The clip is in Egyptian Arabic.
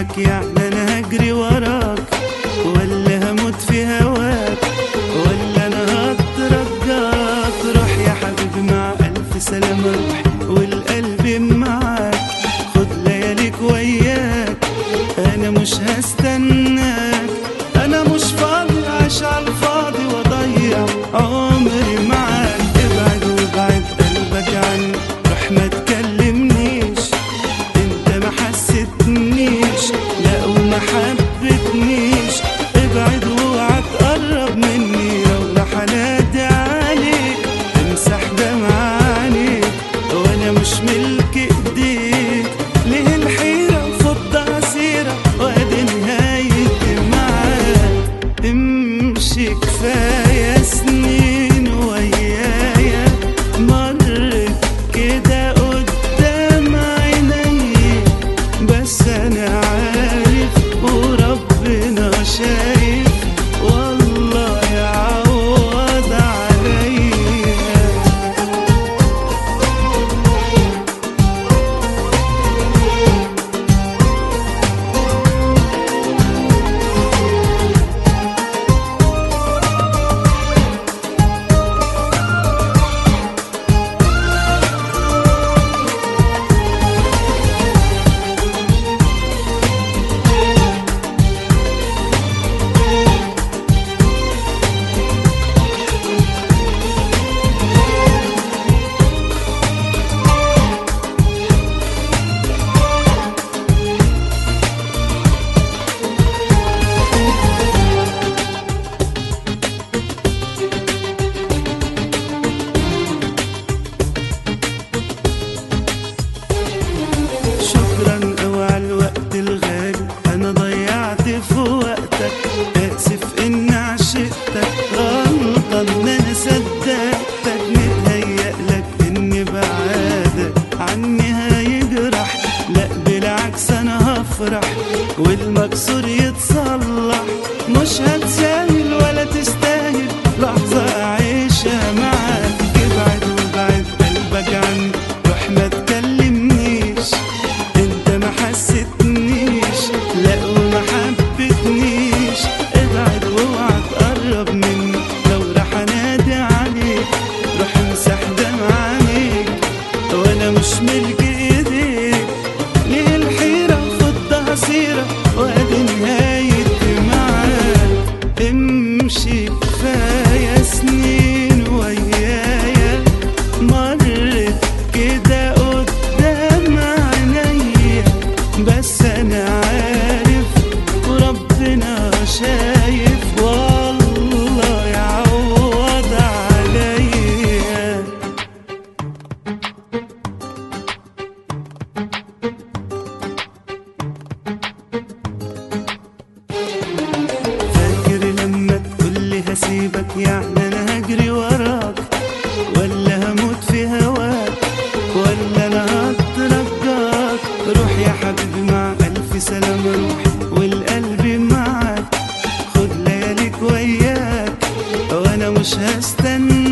هسيبك يعني انا هجري وراك ولا هموت في هواك ولا انا هترجاك روح يا حبيبي مع الف سلامة روح والقلب معاك خد لياليك وياك انا مش هستناك انا مش فاضي عايش على الفاضي واضيع عمري معاك ابعد وابعد قلبك عني روح ما تكلمنيش انت ما حسيتنيش لا وما حبتنيش ابعد واوعى تقرب مني لو راح انادي عليك امسح دمع عينيك وانا مش ملك ايديك ليه الحيرة فضة سيرة وادي نهايتي معاك امشي كفاية سنين ويايا مرت كده قدام عيني بس انا عارف وربنا شايف والله يعوض عليا شكرا قوي على الوقت الغالي انا ضيعت في وقتك اسف اني عشقتك غلطة ان انا صدقتك متهيألك اني بعادك عني هيجرح لا بالعكس انا هفرح والمكسور يتصلح مش هتساهل ولا تستاهل لحظة اعيشها معاك ابعد وابعد قلبك عني روح ما تكلمنيش انت ما حسيتنيش لا وما حبتنيش ابعد واوعى تقرب مني لو راح انادي عليك روح امسح دمع عينيك وانا مش ملك ايديك ليه الحيرة خدها سيرة وادي نهايتي معاك امشي كفاية سنين ويايا مرت كده قدام عينيا بس انا عارف وربنا شايف والله يعوض عليا فاكر لما تقولي هسيبك يعني انا هجري وراك ولا هموت في هواك ولا انا هترجاك روح يا حبيبي مع الف سلامة روح والقلب معاك خد لياليك وياك وانا مش هستنى